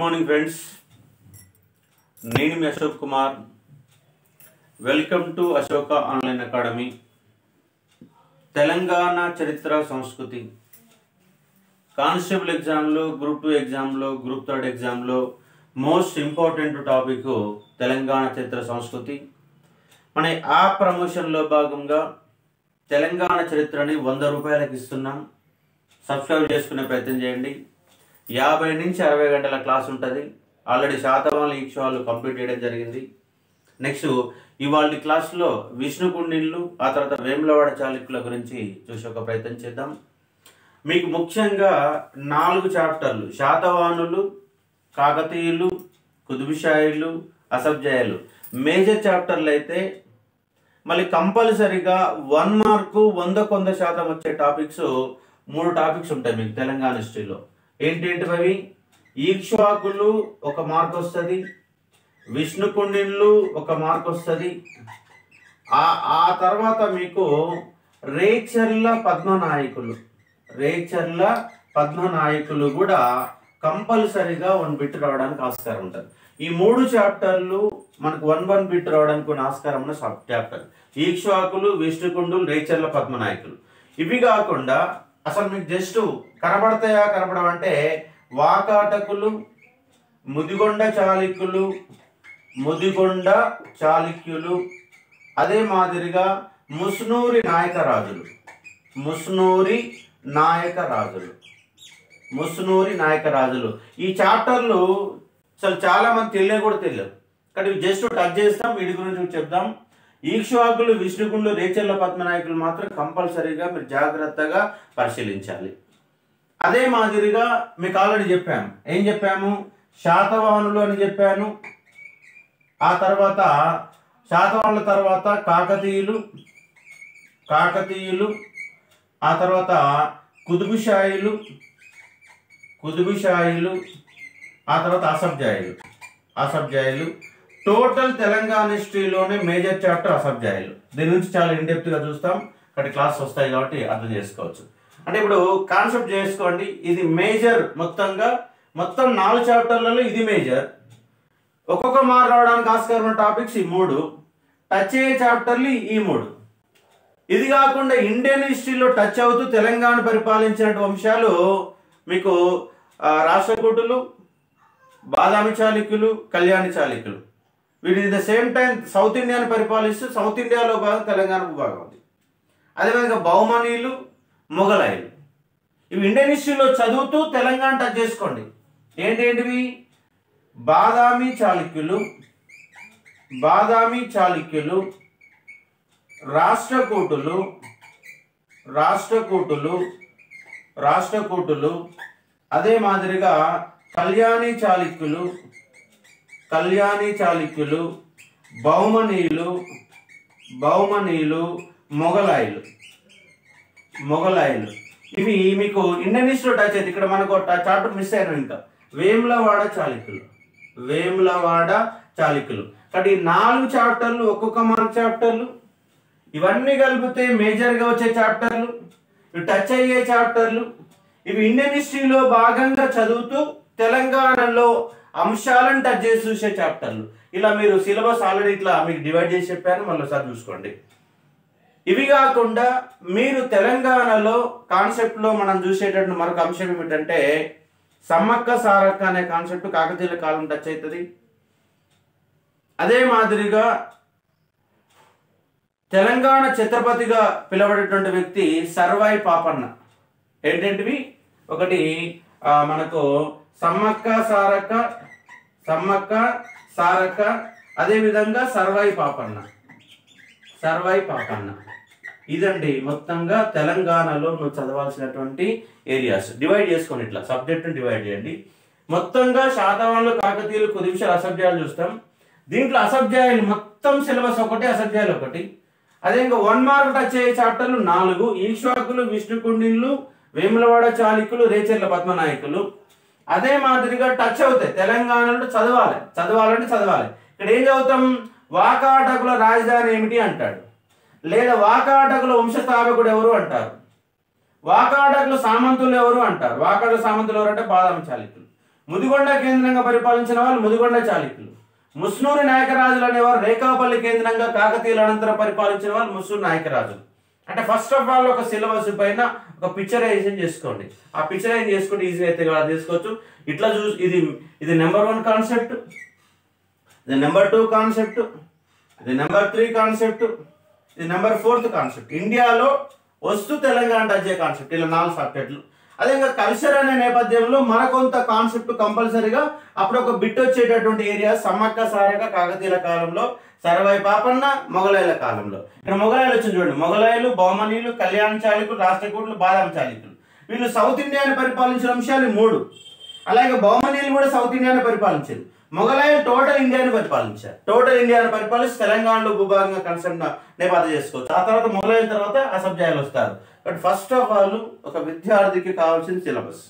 Morning friends నేను మీ Ashok Kumar welcome to Ashoka online academy Telangana చరిత్ర సంస్కృతి కానిస్టేబుల్ ఎగ్జామ్లో గ్రూప్ టూ ఎగ్జామ్లో గ్రూప్ థర్డ్ ఎగ్జామ్లో మోస్ట్ ఇంపార్టెంట్ టాపిక్ తెలంగాణ చరిత్ర సంస్కృతి మన ఆ ప్రమోషన్లో భాగంగా తెలంగాణ చరిత్రని వంద రూపాయలకు ఇస్తున్నాం సబ్స్క్రైబ్ చేసుకునే ప్రయత్నం చేయండి యాభై నుంచి అరవై గంటల క్లాస్ ఉంటుంది ఆల్రెడీ శాతవాళ్ళు ఈక్షవాళ్ళు కంప్లీట్ చేయడం జరిగింది నెక్స్ట్ ఇవాళ క్లాస్లో విష్ణుకుండిళ్ళు ఆ తర్వాత వేములవాడ చాళుక్యుల గురించి చూసి ఒక ప్రయత్నం చేద్దాం మీకు ముఖ్యంగా నాలుగు చాప్టర్లు శాతవాహనులు కాకతీయులు కుతుబుషాయిలు అసబ్జాయిలు మేజర్ చాప్టర్లు అయితే మళ్ళీ కంపల్సరీగా వన్ మార్కు వంద కొంద శాతం వచ్చే టాపిక్స్ మూడు టాపిక్స్ ఉంటాయి మీకు తెలంగాణ హిస్టరీలో ఏంటేంటి అవి ఈక్ష్వాకులు ఒక మార్క్ వస్తుంది విష్ణుకుండిన్లు ఒక మార్క్ వస్తుంది ఆ ఆ తర్వాత మీకు రేచర్ల పద్మనాయకులు రేచర్ల పద్మనాయకులు కూడా కంపల్సరీగా వన్ బిట్ రావడానికి ఆస్కారం ఉంటుంది ఈ మూడు చాప్టర్లు మనకు వన్ వన్ బిట్ రావడానికి కొన్ని ఆస్కారం ఉన్న సబ్ చాప్టర్ ఈక్ష్వాకులు విష్ణుకుండులు రేచర్ల పద్మనాయకులు ఇవి కాకుండా అసలు మీకు జస్ట్ కనబడతాయా కనబడవంటే వాకాటకులు ముదిగొండ చాళుక్యులు ముదిగొండ చాళుక్యులు అదే మాదిరిగా ముస్నూరి నాయక రాజులు ముస్నూరి నాయక రాజులు ముస్నూరి నాయక రాజులు ఈ చాప్టర్లు అసలు చాలా మంది తెలియ కూడా తెలియదు కానీ ఇవి జస్ట్ టచ్ చేస్తాం వీటి గురించి చెప్దాం ఈక్ష్వాకులు విష్ణుకుండు రేచర్ల పద్మనాయకులు మాత్రం కంపల్సరీగా మీరు జాగ్రత్తగా పరిశీలించాలి అదే మాదిరిగా మీకు ఆల్రెడీ చెప్పాము ఏం చెప్పాము శాతవాహనులు అని చెప్పాను ఆ తర్వాత శాతవాహనుల తర్వాత కాకతీయులు కాకతీయులు ఆ తర్వాత కుతుబుషాయిలు కుతుబుషాయిలు ఆ తర్వాత అసబ్జాయిలు అసబ్జాయిలు టోటల్ తెలంగాణ హిస్టరీలోనే మేజర్ చాప్టర్ అసబ్జాయిలు దీని నుంచి చాలా ఇండెప్త్గా చూస్తాం ఇక్కడ క్లాస్ వస్తాయి కాబట్టి అర్థం చేసుకోవచ్చు అంటే ఇప్పుడు కాన్సెప్ట్ చేసుకోండి ఇది మేజర్ మొత్తంగా మొత్తం నాలుగు చాప్టర్లలో ఇది మేజర్ ఒక్కొక్క మార్ రావడానికి ఆస్కారం ఉన్న టాపిక్స్ ఈ మూడు టచ్ అయ్యే చాప్టర్లు ఈ మూడు ఇది కాకుండా ఇండియన్ హిస్టరీలో టచ్ అవుతూ తెలంగాణ పరిపాలించిన వంశాలు మీకు ఆ, రాష్ట్రకూటులు బాదామి చాళుక్యులు కళ్యాణి చాళుక్యులు వీటి ద సేమ్ టైం సౌత్ ఇండియాని పరిపాలిస్తూ సౌత్ ఇండియాలో భాగం తెలంగాణకు భాగం ఉంది అదేవిధంగా బహుమనీయులు మొఘలాయులు ఇవి ఇండియన్ హిస్టరీలో చదువుతూ తెలంగాణ టచ్ చేసుకోండి ఏంటేంటివి బాదామి చాళుక్యులు బాదామి చాళుక్యులు రాష్ట్రకూటులు రాష్ట్రకూటులు రాష్ట్రకూటులు అదే మాదిరిగా కళ్యాణి చాళుక్యులు కళ్యాణి చాళుక్యులు బహుమనీయులు బహుమనీయులు మొఘలాయులు మొఘలాయులు ఇవి మీకు ఇండియన్ హిస్టరీ టచ్ అయితే ఇక్కడ మనకు చాప్టర్ మిస్ అయినా ఇంకా వేములవాడ చాళుక్యులు వేములవాడ చాళుక్యులు కాబట్టి ఈ నాలుగు చాప్టర్లు ఒక్కొక్క మార్క్ చాప్టర్లు ఇవన్నీ కలిపితే మేజర్గా వచ్చే చాప్టర్లు ఇవి టచ్ అయ్యే చాప్టర్లు ఇవి ఇండియన్ హిస్టరీలో భాగంగా చదువుతూ తెలంగాణలో అంశాలను టచ్ చేసి చూసే చాప్టర్లు ఇలా మీరు సిలబస్ ఆల్రెడీ ఇట్లా మీకు డివైడ్ చేసి చెప్పాను మళ్ళీ ఒకసారి చూసుకోండి ఇవి కాకుండా మీరు తెలంగాణలో కాన్సెప్ట్లో మనం చూసేటటువంటి మరొక అంశం ఏమిటంటే సమ్మక్క సారక్క అనే కాన్సెప్ట్ కాకతీయుల కాలం టచ్ అవుతుంది అదే మాదిరిగా తెలంగాణ ఛత్రపతిగా పిలవడేటువంటి వ్యక్తి సర్వాయి పాపన్న ఏంటంటివి ఒకటి ఆ, మనకు సమ్మక్క సారక్క సమ్మక్క సారక్క అదే విధంగా సర్వాయి పాపన్న సర్వాయి పాపన్న ఇదండి మొత్తంగా తెలంగాణలో నువ్వు చదవాల్సినటువంటి ఏరియాస్ డివైడ్ చేసుకోండి ఇట్లా సబ్జెక్ట్ని డివైడ్ చేయండి మొత్తంగా శాతవాహనులు కాకతీయులు కొద్ది విషయాలు అసభ్యాలు చూస్తాం దీంట్లో అసభ్యాయాలు మొత్తం సిలబస్ ఒకటి అసభ్యాలు ఒకటి అదే ఇంకా వన్ మార్క్ టచ్ అయ్యే చాప్టర్లు నాలుగు ఈశ్వాకులు విష్ణుకుండిన్లు వేములవాడ చాళుక్యులు రేచర్ల పద్మనాయకులు అదే మాదిరిగా టచ్ అవుతాయి తెలంగాణలో చదవాలి చదవాలంటే చదవాలి ఇక్కడ ఏం చదువుతాం వాకాటకుల రాజధాని ఏమిటి అంటాడు లేదా వాకాటకుల వంశస్థాపకుడు ఎవరు అంటారు వాకాటకుల సామంతులు ఎవరు అంటారు వాకాటకుల సామంతులు ఎవరు అంటే బాదామి చాళుక్యులు ముదిగొండ కేంద్రంగా పరిపాలించిన వాళ్ళు ముదిగొండ చాళుక్యులు ముస్నూరి నాయకరాజులు అనేవారు రేఖాపల్లి కేంద్రంగా కాకతీయుల అనంతరం పరిపాలించిన వాళ్ళు ముస్నూరు నాయకరాజులు అంటే ఫస్ట్ ఆఫ్ ఆల్ ఒక సిలబస్ పైన ఒక పిక్చరైజేషన్ చేసుకోండి ఆ పిక్చరైజ్ చేసుకుంటే ఈజీ అయితే కూడా తీసుకోవచ్చు ఇట్లా చూసి ఇది ఇది నెంబర్ వన్ కాన్సెప్ట్ ఇది నెంబర్ టూ కాన్సెప్ట్ ఇది నెంబర్ త్రీ కాన్సెప్ట్ ఇది నెంబర్ ఫోర్త్ కాన్సెప్ట్ ఇండియాలో వస్తు తెలంగాణ వచ్చే కాన్సెప్ట్ ఇలా నాలుగు సబ్జెక్టులు అదే ఇంకా కల్చర్ అనే నేపథ్యంలో మరొంత కాన్సెప్ట్ కంపల్సరీగా అప్పుడు ఒక బిట్ వచ్చేటటువంటి ఏరియా సమ్మక్క సారక కాకతీయుల కాలంలో సర్వై పాపన్న మొగలాయల కాలంలో ఇక్కడ మొగలాయలు వచ్చింది చూడండి మొగలాయలు బహుమనీయులు కళ్యాణ చాళుకులు రాష్ట్రకూటులు బాదాం చాళుకులు వీళ్ళు సౌత్ ఇండియాని పరిపాలించిన అంశాలు ఈ మూడు అలాగే బహుమనీయులు కూడా సౌత్ ఇండియాని పరిపాలించారు మొఘలాయలు టోటల్ ఇండియాని పరిపాలించారు టోటల్ ఇండియాని పరిపాలించి తెలంగాణలో భూభాగంగా కన్సెప్ట్ నేపాథ చేసుకోవచ్చు ఆ తర్వాత మొఘలాయల తర్వాత అసభ్యాలు వస్తారు బట్ ఫస్ట్ ఆఫ్ ఆల్ ఒక విద్యార్థికి కావాల్సిన సిలబస్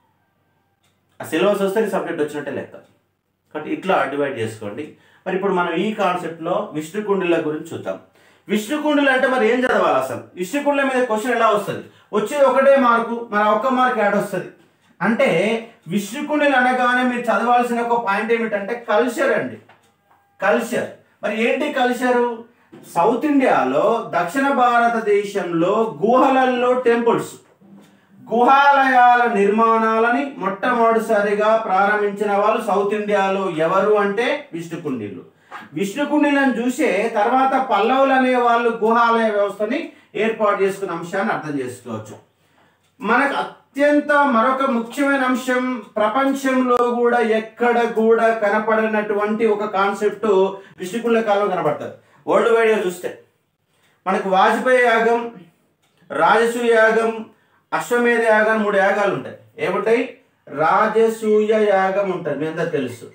ఆ సిలబస్ వస్తే సబ్జెక్ట్ వచ్చినట్టే లెక్క కాబట్టి ఇట్లా డివైడ్ చేసుకోండి మరి ఇప్పుడు మనం ఈ కాన్సెప్ట్లో విష్ణుకుండిల గురించి చూద్దాం విష్ణుకుండిలు అంటే మరి ఏం చదవాలి అసలు విష్ణుకుండిల మీద క్వశ్చన్ ఎలా వస్తుంది వచ్చేది ఒకటే మార్కు మరి ఆ ఒక్క మార్క్ యాడ్ వస్తుంది అంటే విష్ణుకుండిలు అనగానే మీరు చదవాల్సిన ఒక పాయింట్ ఏమిటంటే కల్చర్ అండి కల్చర్ మరి ఏంటి కల్చరు సౌత్ ఇండియాలో దక్షిణ భారతదేశంలో గుహలల్లో టెంపుల్స్ గుహాలయాల నిర్మాణాలని మొట్టమొదటిసారిగా ప్రారంభించిన వాళ్ళు సౌత్ ఇండియాలో ఎవరు అంటే విష్ణుకుండీలు విష్ణుకుండీలను చూసే తర్వాత పల్లవులు అనే వాళ్ళు గుహాలయ వ్యవస్థని ఏర్పాటు చేసుకున్న అంశాన్ని అర్థం చేసుకోవచ్చు మనకు అత్యంత మరొక ముఖ్యమైన అంశం ప్రపంచంలో కూడా ఎక్కడ కూడా కనపడినటువంటి ఒక కాన్సెప్ట్ విష్ణుకుండ కాలం కనపడుతుంది వరల్డ్ వైడ్గా చూస్తే మనకు వాజ్పేయి యాగం రాజసూయ యాగం అశ్వమేధ యాగం మూడు యాగాలు ఉంటాయి ఏముంటాయి రాజసూయ యాగం ఉంటుంది మీ అందరికి తెలుసు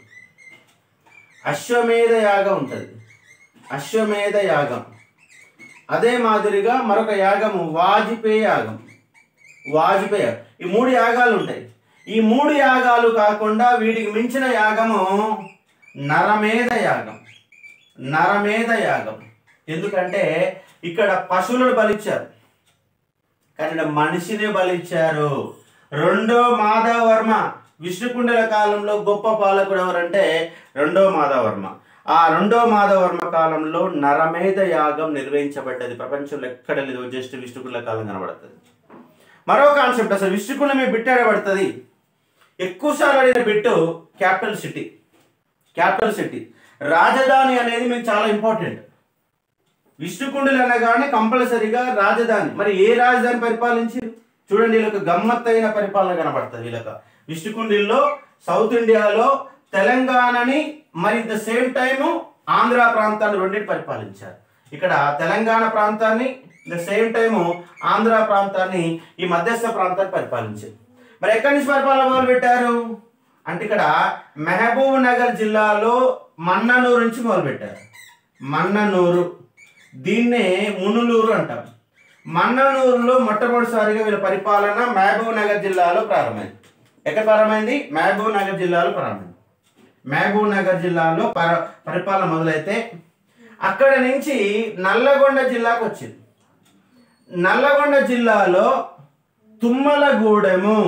అశ్వమేధ యాగం ఉంటుంది అశ్వమేధ యాగం అదే మాదిరిగా మరొక యాగము వాజ్పేయి యాగం వాజ్పేయి యాగం. ఈ మూడు యాగాలు ఉంటాయి ఈ మూడు యాగాలు కాకుండా వీటికి మించిన యాగము నరమేధ యాగం నరమేధ యాగం ఎందుకంటే ఇక్కడ పశువులను బలిచ్చారు కానీ ఈడ మనిషిని బలిచ్చారు రెండో మాధవవర్మ విష్ణుకుండల కాలంలో గొప్ప పాలకుడు ఎవరంటే రెండో మాధవవర్మ ఆ రెండో మాధవవర్మ కాలంలో నరమేధ యాగం నిర్వహించబడ్డది ప్రపంచంలో ఎక్కడ లేదు జస్ట్ విష్ణుకుండల కాలం కనబడుతుంది మరో కాన్సెప్ట్ అసలు విష్ణుకుండ మీద బిట్టాడబడుతుంది ఎక్కువసార్లు అడిగిన bit capital city capital city రాజధాని అనేది మీకు చాలా ఇంపార్టెంట్ విష్ణుకుండులు అనగానే కంపల్సరీగా రాజధాని మరి ఏ రాజధాని పరిపాలించి చూడండి వీళ్ళకి గమ్మత్తైన పరిపాలన కనబడుతుంది వీళ్ళకి విష్ణుకుండిల్లో సౌత్ ఇండియాలో తెలంగాణని మరి ద సేమ్ టైము ఆంధ్ర ప్రాంతాన్ని రెండింటి పరిపాలించారు ఇక్కడ తెలంగాణ ప్రాంతాన్ని ద సేమ్ టైము ఆంధ్ర ప్రాంతాన్ని ఈ మధ్యస్థ ప్రాంతాన్ని పరిపాలించారు మరి ఎక్కడి నుంచి పరిపాలన మొదలు పెట్టారు అంటే ఇక్కడ మహబూబ్ నగర్ జిల్లాలో మన్ననూరు నుంచి మొదలుపెట్టారు మన్ననూరు దీన్నే మునులూరు అంటారు మన్ననూరులో మొట్టమొదటిసారిగా వీళ్ళ పరిపాలన మహబూబ్ నగర్ జిల్లాలో ప్రారంభమైంది ఎక్కడ ప్రారంభమైంది మహబూబ్ నగర్ జిల్లాలో ప్రారంభమైంది మహబూబ్ నగర్ జిల్లాలో పర పరిపాలన మొదలైతే అక్కడ నుంచి నల్లగొండ జిల్లాకు వచ్చింది నల్లగొండ జిల్లాలో తుమ్మలగూడెము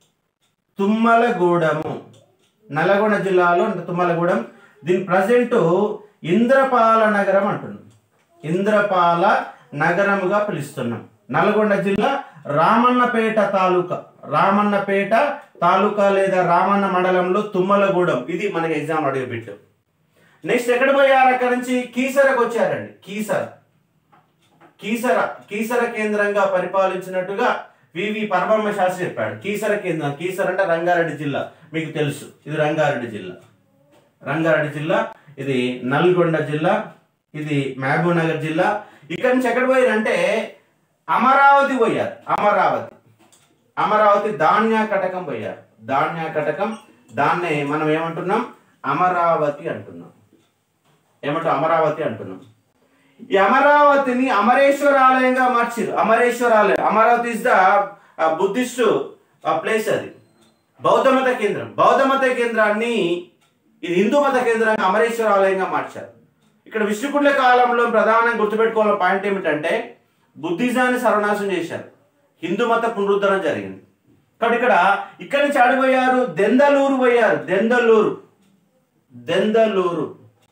తుమ్మలగూడెము నల్లగొండ జిల్లాలో తుమ్మలగూడెం దీని ప్రజెంట్ ఇంద్రపాల నగరం అంటున్నాం ఇంద్రపాల నగరముగా పిలుస్తున్నాం నల్గొండ జిల్లా రామన్నపేట తాలూకా రామన్నపేట తాలూకా లేదా రామన్న మండలంలో తుమ్మలగూడెం ఇది మనకి ఎగ్జామ్ అడిగే బిట్టు నెక్స్ట్ ఎక్కడ పోయారు అక్కడ నుంచి కీసరకు వచ్చారండి కీసర కీసర కీసర కేంద్రంగా పరిపాలించినట్టుగా వివి పరబ్రహ్మ శాస్త్రి చెప్పాడు కీసర కేంద్రం కీసర అంటే రంగారెడ్డి జిల్లా మీకు తెలుసు ఇది రంగారెడ్డి జిల్లా రంగారెడ్డి జిల్లా ఇది నల్గొండ జిల్లా ఇది మహబూబ్ నగర్ జిల్లా ఇక్కడ నుంచి ఎక్కడ పోయారంటే అమరావతి పోయారు అమరావతి అమరావతి ధాన్య కటకం పోయారు ధాన్య కటకం దాన్నే మనం ఏమంటున్నాం అమరావతి అంటున్నాం ఏమంటాం అమరావతి అంటున్నాం ఈ అమరావతిని అమరేశ్వర ఆలయంగా మార్చారు అమరేశ్వర ఆలయం Amaravati is the Buddhist place అది బౌద్ధ మత కేంద్రం బౌద్ధ మత కేంద్రాన్ని ఇది హిందూ మత కేంద్రంగా అమరేశ్వర ఆలయంగా మార్చారు ఇక్కడ విష్ణుకుండ్ల కాలంలో ప్రధానంగా గుర్తుపెట్టుకోవాల పాయింట్ ఏమిటంటే బుద్ధిజాన్ని సర్వనాశం చేశారు హిందూ మత పునరుద్ధరణ జరిగింది కాబట్టి ఇక్కడ ఇక్కడి నుంచి ఆడిపోయారు దెందలూరు పోయారు దెందలూరు దెందలూరు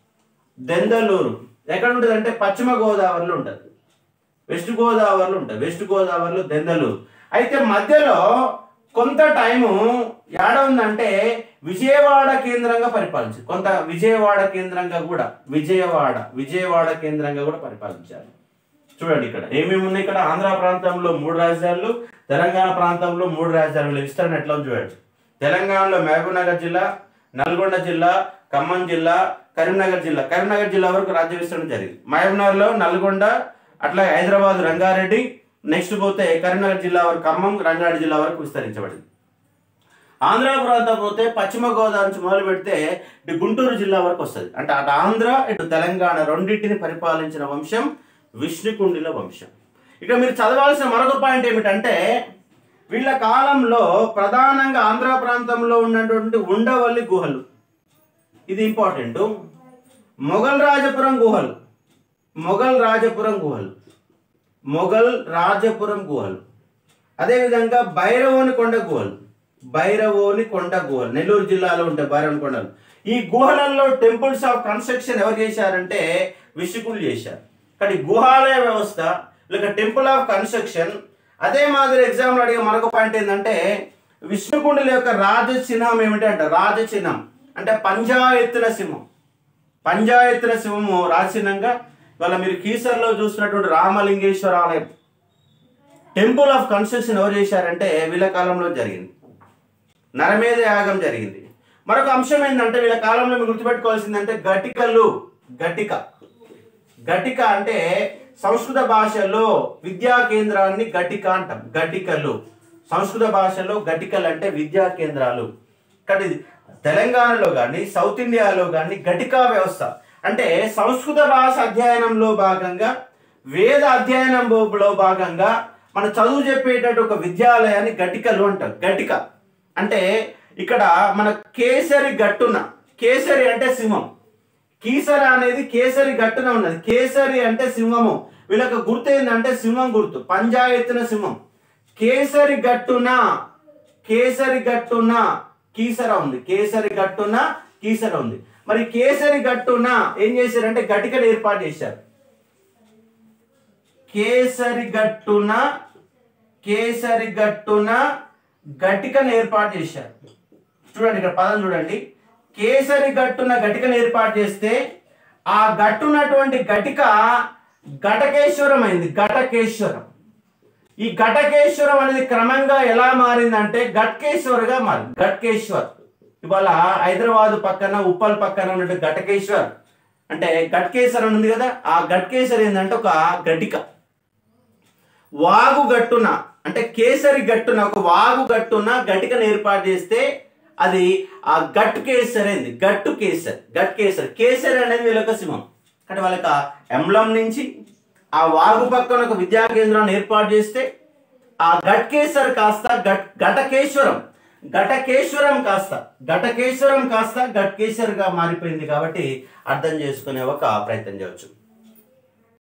దెందలూరు ఎక్కడ ఉంటుంది అంటే పశ్చిమ గోదావరిలో ఉంటుంది వెస్ట్ గోదావరిలో ఉంటుంది వెస్ట్ గోదావరిలో దెందలూరు అయితే మధ్యలో కొంత టైము ఏడ ఉందంటే విజయవాడ కేంద్రంగా పరిపాలించారు కొంత విజయవాడ కేంద్రంగా కూడా విజయవాడ విజయవాడ కేంద్రంగా కూడా పరిపాలించారు చూడండి ఇక్కడ ఏమేమి ఉన్నాయి ఇక్కడ ఆంధ్ర ప్రాంతంలో మూడు రాజధానులు తెలంగాణ ప్రాంతంలో మూడు రాజధానులు విస్తరణ ఎట్లా ఉంది చూడండి తెలంగాణలో మహబూబ్నగర్ జిల్లా నల్గొండ జిల్లా ఖమ్మం జిల్లా కరీంనగర్ జిల్లా కరీంనగర్ జిల్లా వరకు రాజ్య విస్తరణ జరిగింది మహబూబ్నగర్లో నల్గొండ అట్లా హైదరాబాద్ రంగారెడ్డి నెక్స్ట్ పోతే కరీంనగర్ జిల్లా వరకు ఖమ్మం రంగారెడ్డి జిల్లా వరకు విస్తరించబడింది ఆంధ్ర ప్రాంతం పోతే పశ్చిమ గోదావరి నుంచి మొదలు పెడితే ఇటు గుంటూరు జిల్లా వరకు వస్తుంది అంటే అటు ఆంధ్ర ఇటు తెలంగాణ రెండింటిని పరిపాలించిన వంశం విష్ణుకుండిల వంశం ఇక మీరు చదవాల్సిన మరొక పాయింట్ ఏమిటంటే వీళ్ళ కాలంలో ప్రధానంగా ఆంధ్ర ప్రాంతంలో ఉన్నటువంటి ఉండవల్లి గుహలు ఇది ఇంపార్టెంట్ మొఘల్ రాజపురం గుహలు మొఘల్ రాజపురం గుహలు మొఘల్ రాజపురం గుహలు అదేవిధంగా భైరవోని కొండ గుహలు భైరవోని కొండ గుహలు నెల్లూరు జిల్లాలో ఉంటాయి భైరవని కొండలు ఈ గుహలలో టెంపుల్స్ ఆఫ్ కన్స్ట్రక్షన్ ఎవరు చేశారంటే విష్ణుకులు చేశారు కానీ గుహాలయ వ్యవస్థ లేక టెంపుల్ ఆఫ్ కన్స్ట్రక్షన్ అదే మాదిరి ఎగ్జామ్లో అడిగే మరొక పాయింట్ ఏంటంటే విష్ణుకుండుల యొక్క రాజచిహ్నం ఏమిటి అంటే రాజచిహ్నం అంటే పంజాయత్తుల సింహం పంజాయత్తుల సింహము రాజచిహ్నంగా ఇవాళ మీరు కీసర్లో చూసినటువంటి రామలింగేశ్వర ఆలయం టెంపుల్ ఆఫ్ కన్స్ట్రక్షన్ ఎవరు చేశారంటే వీళ్ళ కాలంలో జరిగింది నరమేధ యాగం జరిగింది మరొక అంశం ఏంటంటే వీళ్ళ కాలంలో మీరు గుర్తుపెట్టుకోవాల్సిందంటే గటికలు గటిక గటిక అంటే సంస్కృత భాషలో విద్యా కేంద్రాన్ని గటిక అంటాం గటికలు సంస్కృత భాషలో గటికలు అంటే విద్యా కేంద్రాలు కానీ ఇది తెలంగాణలో కానీ సౌత్ ఇండియాలో కానీ గటికా వ్యవస్థ అంటే సంస్కృత భాష అధ్యయనంలో భాగంగా వేద అధ్యయనంలో భాగంగా మన చదువు చెప్పేటట్టు ఒక విద్యాలయాన్ని గటికలు అంటారు గటిక అంటే ఇక్కడ మన కేసరి గట్టున కేసరి అంటే సింహం కీసర అనేది కేసరి గట్టున ఉన్నది కేసరి అంటే సింహము వీళ్ళకి గుర్తు ఏంటంటే సింహం గుర్తు పంజాయత్తున సింహం కేసరి గట్టున కేసరి గట్టున కీసర ఉంది కేసరి గట్టున కీసర ఉంది మరి కేసరి గట్టున ఏం చేశారంటే గటికలు ఏర్పాటు చేశారు కేసరి గట్టున కేసరి గట్టున గటికను ఏర్పాటు చేశారు చూడండి ఇక్కడ పదం చూడండి కేసరి గట్టున గటికను ఏర్పాటు చేస్తే ఆ గట్టున్నటువంటి గటిక ఘటకేశ్వరం అయింది ఘటకేశ్వరం ఈ ఘటకేశ్వరం అనేది క్రమంగా ఎలా మారిందంటే ఘట్కేశ్వర్గా మారింది ఘట్కేశ్వర్ ఇవాళ హైదరాబాద్ పక్కన ఉప్పల్ పక్కన ఉన్నట్టు ఘటకేశ్వర్ అంటే ఘట్కేశ్వర్ అని ఉంది కదా ఆ ఘట్కేశ్వర్ ఏంటంటే ఒక గటిక వాగు గట్టున అంటే కేసరి గట్టున ఒక వాగు గట్టున గటికను ఏర్పాటు చేస్తే అది ఆ గట్ కేసరి అయింది గట్టు కేసర్ గట్ కేసర్ కేసరి అనేది వీళ్ళొక సింహం అంటే వాళ్ళకి ఆ ఎంలం నుంచి ఆ వాగు పక్కన ఒక విద్యా కేంద్రాన్ని ఏర్పాటు చేస్తే ఆ గట్కేశ్వర్ కాస్త గట్ ఘటకేశ్వరం ఘటకేశ్వరం కాస్త ఘటకేశ్వరం కాస్త ఘట్కేశ్వర్ గా మారిపోయింది కాబట్టి అర్థం చేసుకునే ఒక ప్రయత్నం చేయవచ్చు